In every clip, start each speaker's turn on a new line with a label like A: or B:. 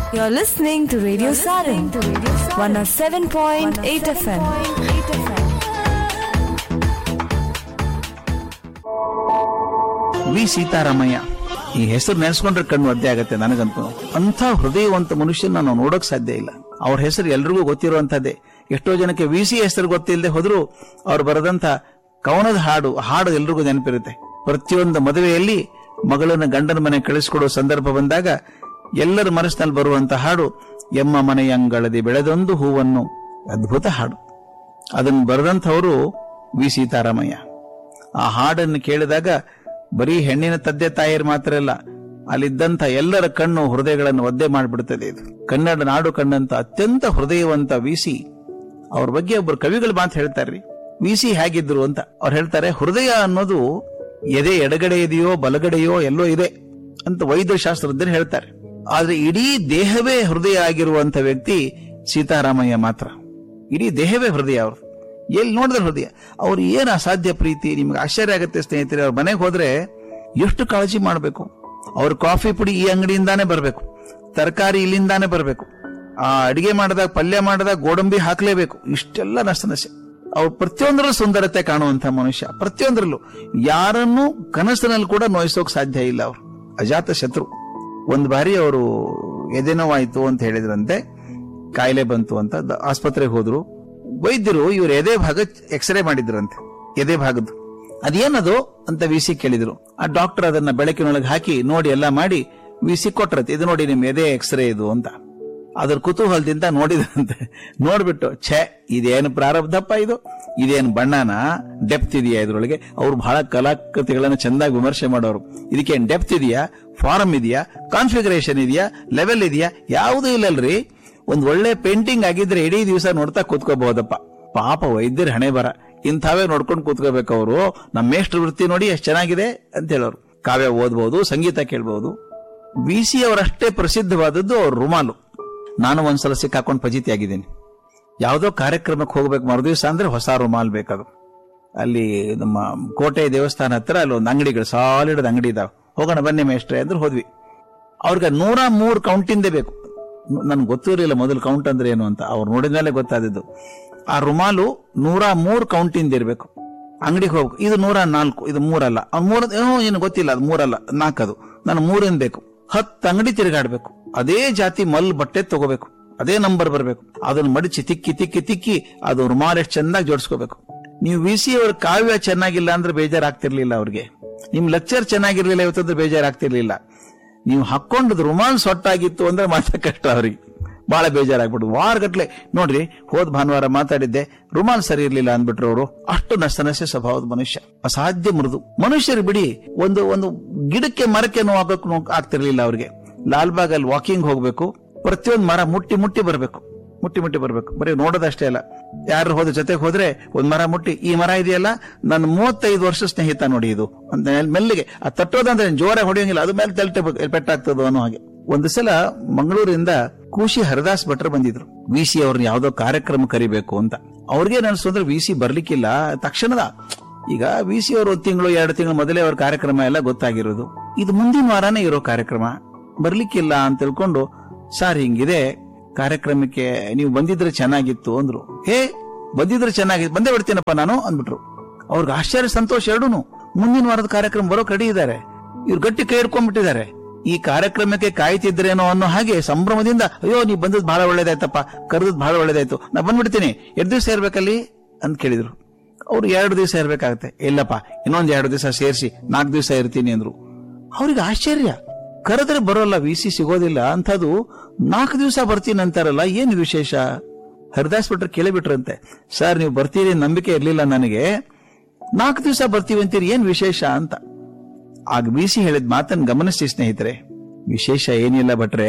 A: You're listening to Radio Sarin, 107.8 FM.
B: V Seetharamaiah ಈ ಹೆಸರು ನೆನೆಸ್ಕೊಂಡ್ರೆ ಕಣ್ಣು ಒದ್ದೆ ಆಗತ್ತೆ ನನಗಂತೂ ಅಂಥ ಹೃದಯವಂತ ಮನುಷ್ಯನ ನಾವು ನೋಡೋಕ್ ಸಾಧ್ಯ ಇಲ್ಲ ಅವ್ರ ಹೆಸರು ಎಲ್ರಿಗೂ ಗೊತ್ತಿರುವಂತದ್ದೇ ಎಷ್ಟೋ ಜನಕ್ಕೆ ವಿ ಸಿ ಹೆಸರು ಗೊತ್ತಿಲ್ಲದೆ ಹೋದ್ರು ಅವ್ರು ಬರೆದಂತ ಕವನದ ಹಾಡು ಹಾಡು ಎಲ್ರಿಗೂ ನೆನಪಿರುತ್ತೆ ಪ್ರತಿಯೊಂದು ಮದುವೆಯಲ್ಲಿ ಮಗಳನ್ನ ಗಂಡನ ಮನೆ ಕಳಿಸ್ಕೊಡೋ ಸಂದರ್ಭ ಬಂದಾಗ ಎಲ್ಲರ ಮನಸ್ಸಿನಲ್ಲಿ ಬರುವಂತ ಹಾಡು ಎಮ್ಮ ಮನೆಯಂಗಳದಿ ಬೆಳೆದೊಂದು ಹೂವನ್ನು ಅದ್ಭುತ ಹಾಡು ಅದನ್ನು ಬರೆದಂಥವರು ವಿ ಸೀತಾರಾಮಯ್ಯ ಆ ಹಾಡನ್ನು ಕೇಳಿದಾಗ ಬರೀ ಹೆಣ್ಣಿನ ತಂದೆ ತಾಯಿಯರು ಮಾತ್ರ ಅಲ್ಲ ಅಲ್ಲಿದ್ದಂಥ ಎಲ್ಲರ ಕಣ್ಣು ಹೃದಯಗಳನ್ನು ಒದ್ದೆ ಮಾಡಿಬಿಡ್ತದೆ ಇದು ಕನ್ನಡ ನಾಡು ಕಂಡಂತ ಅತ್ಯಂತ ಹೃದಯವಂತ ವಿಸಿ ಅವ್ರ ಬಗ್ಗೆ ಒಬ್ಬರು ಕವಿಗಳು ಮಾತು ಹೇಳ್ತಾರ್ರಿ ವಿಸಿ ಹೇಗಿದ್ರು ಅಂತ ಅವ್ರು ಹೇಳ್ತಾರೆ ಹೃದಯ ಅನ್ನೋದು ಎದೆ ಎಡಗಡೆ ಇದೆಯೋ ಬಲಗಡೆಯೋ ಎಲ್ಲೋ ಇದೆ ಅಂತ ವೈದ್ಯಶಾಸ್ತ್ರಜ್ಞರು ಹೇಳ್ತಾರೆ ಆದ್ರೆ ಇಡೀ ದೇಹವೇ ಹೃದಯ ಆಗಿರುವಂತ ವ್ಯಕ್ತಿ ಸೀತಾರಾಮಯ್ಯ ಮಾತ್ರ ಇಡೀ ದೇಹವೇ ಹೃದಯ ಅವರು ಎಲ್ಲಿ ನೋಡಿದ್ರೆ ಹೃದಯ ಅವ್ರು ಏನು ಅಸಾಧ್ಯ ಪ್ರೀತಿ ನಿಮ್ಗೆ ಆಶ್ಚರ್ಯ ಆಗುತ್ತೆ ಸ್ನೇಹಿತರೆ ಅವ್ರ ಮನೆಗೆ ಹೋದ್ರೆ ಎಷ್ಟು ಕಾಳಜಿ ಮಾಡಬೇಕು ಅವ್ರ ಕಾಫಿ ಪುಡಿ ಈ ಅಂಗಡಿಯಿಂದಾನೇ ಬರಬೇಕು ತರಕಾರಿ ಇಲ್ಲಿಂದಾನೇ ಬರಬೇಕು ಆ ಅಡಿಗೆ ಮಾಡಿದಾಗ ಪಲ್ಯ ಮಾಡಿದಾಗ ಗೋಡಂಬಿ ಹಾಕ್ಲೇಬೇಕು ಇಷ್ಟೆಲ್ಲ ನಷ್ಟನಶೆ ಅವ್ರು ಪ್ರತಿಯೊಂದರಲ್ಲೂ ಸುಂದರತೆ ಕಾಣುವಂತ ಮನುಷ್ಯ ಪ್ರತಿಯೊಂದರಲ್ಲೂ ಯಾರನ್ನೂ ಕನಸಿನಲ್ಲಿ ಕೂಡ ನೋಯಿಸೋಕ್ ಸಾಧ್ಯ ಇಲ್ಲ ಅವರು ಅಜಾತ ಶತ್ರು ಒಂದು ಬಾರಿ ಅವರು ಎದೆನೋವಾಯ್ತು ಅಂತ ಹೇಳಿದ್ರಂತೆ ಕಾಯಿಲೆ ಬಂತು ಅಂತ ದ- ಆಸ್ಪತ್ರೆಗೆ ಹೋದ್ರು ವೈದ್ಯರು ಇವ್ರ ಎದೆ ಭಾಗ ಎಕ್ಸ್ರೇ ಮಾಡಿದ್ರಂತೆ ಎದೆ ಭಾಗದ್ದು ಅದೇನದು ಅಂತ ವಿ ಸಿ ಕೇಳಿದ್ರು ಆ ಡಾಕ್ಟರ್ ಅದನ್ನ ಬೆಳಕಿನೊಳಗೆ ಹಾಕಿ ನೋಡಿ ಎಲ್ಲ ಮಾಡಿ ವಿ ಸಿ ಕೊಟ್ರತ್ತೆ ಇದು ನೋಡಿ ನಿಮ್ ಎದೆ ಎಕ್ಸ್ರೇ ಇದು ಅಂತ ಅದ್ರ ಕುತೂಹಲದಿಂದ ನೋಡಿದ್ರಂತೆ ನೋಡ್ಬಿಟ್ಟು ಛೇ ಇದೇನು ಪ್ರಾರಬ್ಧಪ್ಪ ಇದು ಇದೇನು ಬಣ್ಣನ ಡೆಪ್ತ್ ಇದೆಯಾ ಇದ್ರೊಳಗೆ ಅವ್ರು ಬಹಳ ಕಲಾಕೃತಿಗಳನ್ನ ಚಂದಾಗಿ ವಿಮರ್ಶೆ ಮಾಡೋರು ಇದಕ್ಕೇನು ಡೆಪ್ತ್ ಇದೆಯಾ ಫಾರಮ್ ಇದೆಯಾ ಕಾನ್ಫಿಗರೇಷನ್ ಇದೆಯಾ ಲೆವೆಲ್ ಇದೆಯಾ ಯಾವುದೂ ಇಲ್ಲಲ್ರಿ ಒಂದ್ ಒಳ್ಳೆ ಪೇಂಟಿಂಗ್ ಆಗಿದ್ರೆ ಇಡೀ ದಿವಸ ನೋಡ್ತಾ ಕೂತ್ಕೋಬಹುದಪ್ಪ ಪಾಪ ವೈದ್ಯರ ಹಣೆ ಬರ ಇಂಥವೇ ನೋಡ್ಕೊಂಡು ಕೂತ್ಕೋಬೇಕು ಅವರು ನಮ್ಮ ಮೇಷ್ಟ್ರ ವೃತ್ತಿ ನೋಡಿ ಎಷ್ಟು ಚೆನ್ನಾಗಿದೆ ಅಂತ ಹೇಳೋರು ಕಾವ್ಯ ಓದ್ಬಹುದು ಸಂಗೀತ ಕೇಳ್ಬಹುದು ವಿ ಸಿ ಅವರಷ್ಟೇ ಪ್ರಸಿದ್ಧವಾದದ್ದು ಅವ್ರ ರುಮಾಲು ನಾನು ಒಂದ್ಸಲ ಸಿಕ್ಕಾಕೊಂಡು ಫಜಿತಿ ಆಗಿದ್ದೀನಿ ಯಾವುದೋ ಕಾರ್ಯಕ್ರಮಕ್ಕೆ ಹೋಗ್ಬೇಕು ಮರುದಿವಸ ಅಂದ್ರೆ ಹೊಸ ರುಮಾಲ್ ಬೇಕದು ಅಲ್ಲಿ ನಮ್ಮ ಕೋಟೆ ದೇವಸ್ಥಾನ ಹತ್ರ ಅಲ್ಲಿ ಒಂದು ಅಂಗಡಿಗಳು ಸಾಲಿಡ್ ಅಂಗಡಿ ಇದಾವೆ ಹೋಗೋಣ ಬನ್ನಿ ಮೇಷ್ಟ್ರೆ ಅಂದ್ರೆ ಹೋದ್ವಿ ಅವ್ರಿಗೆ ನೂರ ಮೂರು ಕೌಂಟಿಂದೇ ಬೇಕು ನನ್ಗೆ ಗೊತ್ತಿರಲಿಲ್ಲ ಮೊದಲು ಕೌಂಟ್ ಅಂದ್ರೆ ಏನು ಅಂತ ಅವ್ರು ನೋಡಿದ ಮೇಲೆ ಗೊತ್ತಾದದ್ದು ಆ ರುಮಾಲು ನೂರ ಮೂರು ಕೌಂಟಿಂದ ಇರಬೇಕು ಅಂಗಡಿಗೆ ಹೋಗ್ಬೇಕು ಇದು ನೂರ ನಾಲ್ಕು ಇದು ಮೂರಲ್ಲ ಅವ್ನು ಮೂರ ಏನೋ ಏನು ಗೊತ್ತಿಲ್ಲ ಅದು ಮೂರಲ್ಲ ನಾಲ್ಕದು ನಾನು ಮೂರೇನ್ ಬೇಕು ಹತ್ತು ಅಂಗಡಿ ತಿರುಗಾಡ್ಬೇಕು ಅದೇ ಜಾತಿ ಮಲ್ ಬಟ್ಟೆ ತಗೋಬೇಕು ಅದೇ ನಂಬರ್ ಬರಬೇಕು ಅದನ್ನ ಮಡಿಚಿ ತಿಕ್ಕಿ ತಿಕ್ಕಿ ತಿಕ್ಕಿ ಅದು ರುಮಾಲ್ ಎಷ್ಟು ಚೆನ್ನಾಗಿ ಜೋಡಿಸ್ಕೋಬೇಕು ನೀವು ವಿ ಸಿ ಅವ್ರ ಕಾವ್ಯ ಚೆನ್ನಾಗಿಲ್ಲ ಅಂದ್ರೆ ಬೇಜಾರಾಗ್ತಿರ್ಲಿಲ್ಲ ಅವ್ರಿಗೆ ನಿಮ್ ಲೆಕ್ಚರ್ ಚೆನ್ನಾಗಿರ್ಲಿಲ್ಲ ಇವತ್ತಂದ್ರೆ ಬೇಜಾರಾಗ್ತಿರ್ಲಿಲ್ಲ ನೀವು ಹಾಕೊಂಡದ್ ರುಮಾಲ್ ಸೊಟ್ಟಾಗಿತ್ತು ಅಂದ್ರೆ ಮಾತ್ರ ಕಷ್ಟ ಅವ್ರಿಗೆ ಬಹಳ ಬೇಜಾರಾಗ್ಬಿಟ್ಟು ವಾರಗಟ್ಲೆ ನೋಡ್ರಿ ಹೋದ್ ಭಾನುವಾರ ಮಾತಾಡಿದ್ದೆ ರುಮಾಲ್ ಸರಿ ಇರ್ಲಿಲ್ಲ ಅಂದ್ಬಿಟ್ರು ಅವರು ಅಷ್ಟು ನಷ್ಟನಷ್ಟೆ ಸ್ವಭಾವದ ಮನುಷ್ಯ ಅಸಾಧ್ಯ ಮೃದು ಮನುಷ್ಯರು ಬಿಡಿ ಒಂದು ಒಂದು ಗಿಡಕ್ಕೆ ಮರಕ್ಕೆ ನೋವಾಗಕ್ಕೆ ಆಗ್ತಿರ್ಲಿಲ್ಲ ಅವ್ರಿಗೆ ಲಾಲ್ಬಾಗ್ ಅಲ್ಲಿ ವಾಕಿಂಗ್ ಹೋಗ್ಬೇಕು ಪ್ರತಿಯೊಂದು ಮರ ಮುಟ್ಟಿ ಮುಟ್ಟಿ ಬರ್ಬೇಕು ಮುಟ್ಟಿ ಮುಟ್ಟಿ ಬರ್ಬೇಕು ಬರೀ ನೋಡೋದಷ್ಟೇ ಅಲ್ಲ ಯಾರು ಹೋದ ಜೊತೆಗೆ ಹೋದ್ರೆ ಒಂದ್ ಮರ ಮುಟ್ಟಿ ಈ ಮರ ಇದೆಯಲ್ಲ ನನ್ನ ಮೂವತ್ತೈದು ವರ್ಷ ಸ್ನೇಹಿತ ನೋಡಿ ಇದು ಅಂತ ಮೇಲ್- ಮೆಲ್ಲಿಗೆ ಆ ತಟ್ಟೋದಂದ್ರೆ ಜೋರಾಗಿ ಹೊಡೆಯಂಗಿಲ್ಲ ಅದು ಮೇಲೆ ತಲೆಟೆ ಪೆಟ್ಟಾಗ್ತದೋ ಅನ್ನೋ ಹಾಗೆ ಒಂದು ಸಲ ಮಂಗಳೂರಿಂದ ಕೂಶಿ ಹರಿದಾಸ್ ಭಟ್ರು ಬಂದಿದ್ರು ವಿ ಸಿ ಅವ್ರನ್ನ ಯಾವ್ದೋ ಕಾರ್ಯಕ್ರಮ ಕರಿಬೇಕು ಅಂತ ಅವ್ರಿಗೆ ಅನ್ಸು ಅಂದ್ರೆ ವಿ ಸಿ ಬರ್ಲಿಕ್ಕಿಲ್ಲ ತಕ್ಷಣದ ಈಗ ವಿ ಸಿ ಅವರು ಒಂದು ತಿಂಗಳು ಎರಡು ತಿಂಗಳು ಮೊದಲೇ ಅವ್ರ ಕಾರ್ಯಕ್ರಮ ಎಲ್ಲ ಗೊತ್ತಾಗಿರೋದು ಇದು ಮುಂದಿನ ವಾರನೇ ಇರೋ ಕಾರ್ಯಕ್ರಮ ಬರ್ಲಿಕ್ಕಿಲ್ಲ ಅಂತ ತಿಳ್ಕೊಂಡು ಸರ್ ಹಿಂಗಿದೆ ಕಾರ್ಯಕ್ರಮಕ್ಕೆ ನೀವು ಬಂದಿದ್ರೆ ಚೆನ್ನಾಗಿತ್ತು ಅಂದ್ರು ಹೇ ಬಂದಿದ್ರೆ ಚೆನ್ನಾಗಿತ್ತು ಬಂದೇ ಬಿಡ್ತೀನಪ್ಪ ನಾನು ಅಂದ್ಬಿಟ್ರು ಅವ್ರಿಗೆ ಆಶ್ಚರ್ಯ ಸಂತೋಷ ಎರಡೂನು ಮುಂದಿನ ವಾರದ ಕಾರ್ಯಕ್ರಮ ಬರೋಕ್ ರೆಡಿ ಇದ್ದಾರೆ ಇವ್ರು ಗಟ್ಟಿ ಕೈ ಹಿಡ್ಕೊಂಡ್ಬಿಟ್ಟಿದ್ದಾರೆ ಈ ಕಾರ್ಯಕ್ರಮಕ್ಕೆ ಕಾಯ್ತಿದ್ರೇನೋ ಅನ್ನೋ ಹಾಗೆ ಸಂಭ್ರಮದಿಂದ ಅಯ್ಯೋ ನೀವು ಬಂದದ್ ಬಹಳ ಒಳ್ಳೇದಾಯ್ತಪ್ಪ ಕರೆದದ್ ಬಹಳ ಒಳ್ಳೇದಾಯ್ತು ನಾ ಬಂದ್ಬಿಡ್ತೀನಿ ಎರಡು ದಿವಸ ಇರ್ಬೇಕಲ್ಲಿ ಅಂತ ಕೇಳಿದ್ರು ಅವ್ರು ಎರಡು ದಿವಸ ಇರ್ಬೇಕಾಗತ್ತೆ ಇಲ್ಲಪ್ಪ ಇನ್ನೊಂದ್ ಎರಡು ದಿವಸ ಸೇರಿಸಿ ನಾಲ್ಕು ದಿವಸ ಇರ್ತೀನಿ ಅಂದ್ರು ಅವ್ರಿಗೆ ಆಶ್ಚರ್ಯ ಕರೆದ್ರೆ ಬರೋಲ್ಲ ವಿ ಸಿ ಸಿಗೋದಿಲ್ಲ ಅಂಥದ್ದು ನಾಲ್ಕು ದಿವಸ ಬರ್ತೀನಿ ಅಂತಾರಲ್ಲ ಏನು ವಿಶೇಷ ಹರಿದಾಸ್ ಭಟ್ರು ಕೇಳಿಬಿಟ್ರಂತೆ ಸರ್ ನೀವು ಬರ್ತೀರಿ ನಂಬಿಕೆ ಇರ್ಲಿಲ್ಲ ನನಗೆ ನಾಲ್ಕು ದಿವಸ ಬರ್ತೀವಿ ಅಂತೀರಿ ಏನ್ ವಿಶೇಷ ಅಂತ ಆಗ ವಿ ಸಿ ಹೇಳಿದ ಮಾತನ್ನು ಗಮನಿಸಿ ಸ್ನೇಹಿತರೆ ವಿಶೇಷ ಏನಿಲ್ಲ ಭಟ್ರೆ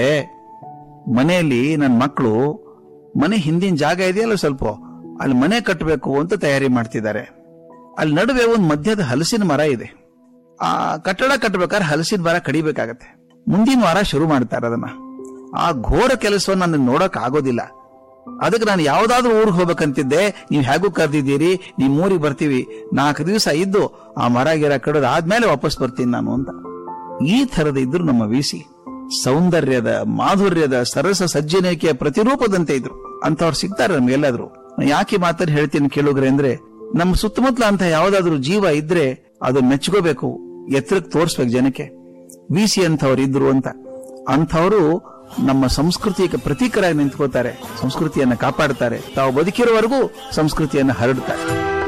B: ಮನೆಯಲ್ಲಿ ನನ್ನ ಮಕ್ಕಳು ಮನೆ ಹಿಂದಿನ ಜಾಗ ಇದೆಯಲ್ಲ ಸ್ವಲ್ಪ ಅಲ್ಲಿ ಮನೆ ಕಟ್ಟಬೇಕು ಅಂತ ತಯಾರಿ ಮಾಡ್ತಿದ್ದಾರೆ ಅಲ್ಲಿ ನಡುವೆ ಒಂದು ಮಧ್ಯದ ಹಲಸಿನ ಮರ ಇದೆ ಆ ಕಟ್ಟಡ ಕಟ್ಟಬೇಕಾದ್ರೆ ಹಲಸಿನ ಮರ ಕಡಿಬೇಕಾಗತ್ತೆ ಮುಂದಿನ ವಾರ ಶುರು ಮಾಡ್ತಾರೆ ಅದನ್ನ ಆ ಘೋರ ಕೆಲಸವನ್ನು ನಾನು ನೋಡಕ್ ಆಗೋದಿಲ್ಲ ಅದಕ್ಕೆ ನಾನು ಯಾವ್ದಾದ್ರೂ ಊರಿಗೆ ಹೋಗ್ಬೇಕಂತಿದ್ದೆ ನೀವು ಹೇಗೂ ಕರೆದಿದ್ದೀರಿ ನಿಮ್ ಊರಿಗೆ ಬರ್ತೀವಿ ನಾಲ್ಕು ದಿವಸ ಇದ್ದು ಆ ಮರ ಗಿರ ಕಡೋದು ಆದ್ಮೇಲೆ ವಾಪಸ್ ಬರ್ತೀನಿ ನಾನು ಅಂತ ಈ ತರದ ಇದ್ರು ನಮ್ಮ ವಿ ಸಿ ಸೌಂದರ್ಯದ ಮಾಧುರ್ಯದ ಸರಸ ಸಜ್ಜನಿಕೆಯ ಪ್ರತಿರೂಪದಂತೆ ಇದ್ರು ಅಂತವ್ರು ಸಿಗ್ತಾರೆ ನಮ್ಗೆಲ್ಲಾದ್ರು ಯಾಕೆ ಮಾತನ್ನು ಹೇಳ್ತೀನಿ ಕೇಳುಗ್ರೆ ಅಂದ್ರೆ ನಮ್ಮ ಸುತ್ತಮುತ್ತಲ ಅಂತ ಯಾವ್ದಾದ್ರು ಜೀವ ಇದ್ರೆ ಅದು ಮೆಚ್ಕೋಬೇಕು ಎತ್ತರಕ್ಕೆ ತೋರಿಸ್ಬೇಕು ಜನಕ್ಕೆ ಸಿ ಅಂತವ್ರು ಇದ್ರು ಅಂತ ಅಂಥವರು ನಮ್ಮ ಸಂಸ್ಕೃತಿಗೆ ಪ್ರತೀಕರಾಗಿ ನಿಂತ್ಕೋತಾರೆ ಸಂಸ್ಕೃತಿಯನ್ನ ಕಾಪಾಡ್ತಾರೆ ತಾವು ಬದುಕಿರುವವರೆಗೂ ಸಂಸ್ಕೃತಿಯನ್ನ ಹರಡ್ತಾರೆ